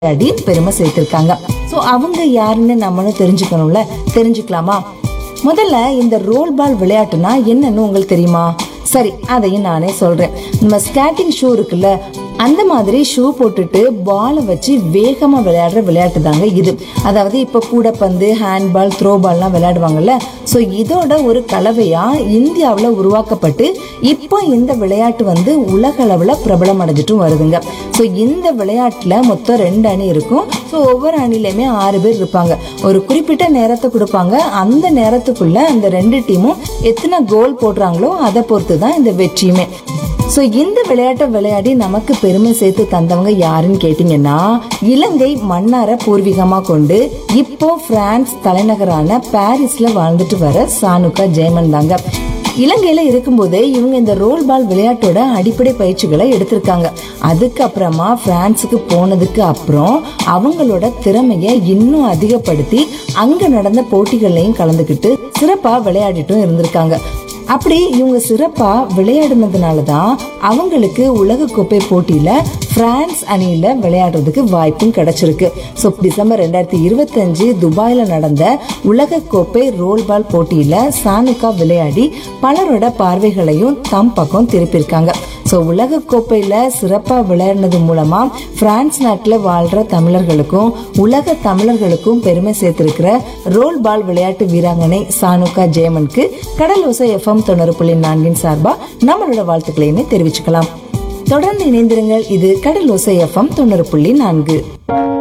விளையாடி பெருமை சேர்த்திருக்காங்க சோ அவங்க யாருன்னு நம்மளும் தெரிஞ்சுக்கணும்ல தெரிஞ்சுக்கலாமா முதல்ல இந்த ரோல் பால் விளையாட்டுனா என்னன்னு உங்களுக்கு தெரியுமா சரி அதையும் நானே சொல்றேன் நம்ம ஸ்கேட்டிங் ஷூ இருக்குல்ல அந்த மாதிரி ஷூ போட்டுட்டு பாலை வச்சு வேகமா விளையாடுற விளையாட்டு தாங்க இது அதாவது இப்ப கூடைப்பந்து ஹேண்ட்பால் த்ரோ பால்லாம் விளையாடுவாங்கல்ல ஸோ இதோட ஒரு கலவையா இந்தியாவில் உருவாக்கப்பட்டு இப்போ இந்த விளையாட்டு வந்து உலக அளவில் பிரபலம் அடைஞ்சிட்டும் வருதுங்க ஸோ இந்த விளையாட்டுல மொத்தம் ரெண்டு அணி இருக்கும் ஸோ ஒவ்வொரு அணிலையுமே ஆறு பேர் இருப்பாங்க ஒரு குறிப்பிட்ட நேரத்தை கொடுப்பாங்க அந்த நேரத்துக்குள்ள அந்த ரெண்டு டீமும் எத்தனை கோல் போடுறாங்களோ அதை பொறுத்து தான் இந்த வெற்றியுமே ஸோ இந்த விளையாட்டை விளையாடி நமக்கு பெருமை சேர்த்து தந்தவங்க யாருன்னு கேட்டிங்கன்னா இலங்கை மன்னார பூர்வீகமா கொண்டு இப்போ பிரான்ஸ் தலைநகரான பாரிஸ்ல வாழ்ந்துட்டு வர சானுகா ஜெயமன் தாங்க இலங்கையில இருக்கும்போதே இவங்க இந்த ரோல் பால் விளையாட்டோட அடிப்படை பயிற்சிகளை எடுத்திருக்காங்க அதுக்கப்புறமா பிரான்ஸுக்கு போனதுக்கு அப்புறம் அவங்களோட திறமையை இன்னும் அதிகப்படுத்தி அங்க நடந்த போட்டிகள்லையும் கலந்துக்கிட்டு சிறப்பா விளையாடிட்டும் இருந்திருக்காங்க அப்படி இவங்க சிறப்பா விளையாடுனதுனால தான் அவங்களுக்கு உலகக்கோப்பை போட்டியில பிரான்ஸ் அணியில விளையாடுறதுக்கு வாய்ப்பும் கிடைச்சிருக்கு ஸோ டிசம்பர் ரெண்டாயிரத்தி இருபத்தஞ்சு துபாயில நடந்த உலகக்கோப்பை ரோல் பால் போட்டியில சானுகா விளையாடி பலரோட பார்வைகளையும் தம் பக்கம் திருப்பியிருக்காங்க ஸோ உலகக்கோப்பையில சிறப்பா விளையாடினது மூலமா பிரான்ஸ் நாட்டில் வாழ்ற தமிழர்களுக்கும் உலக தமிழர்களுக்கும் பெருமை சேர்த்திருக்கிற ரோல் பால் விளையாட்டு வீராங்கனை சானுகா ஜெயமனுக்கு கடல் ஓசை எஃப்எம் தொண்ணூறு புள்ளி நான்கின் சார்பா நம்மளோட வாழ்த்துக்களையுமே தெரிவிச்சுக்கலாம் தொடர்ந்து இணைந்திருங்கள் இது கடல் ஓசை எஃப்எம் தொண்ணூறு புள்ளி நான்கு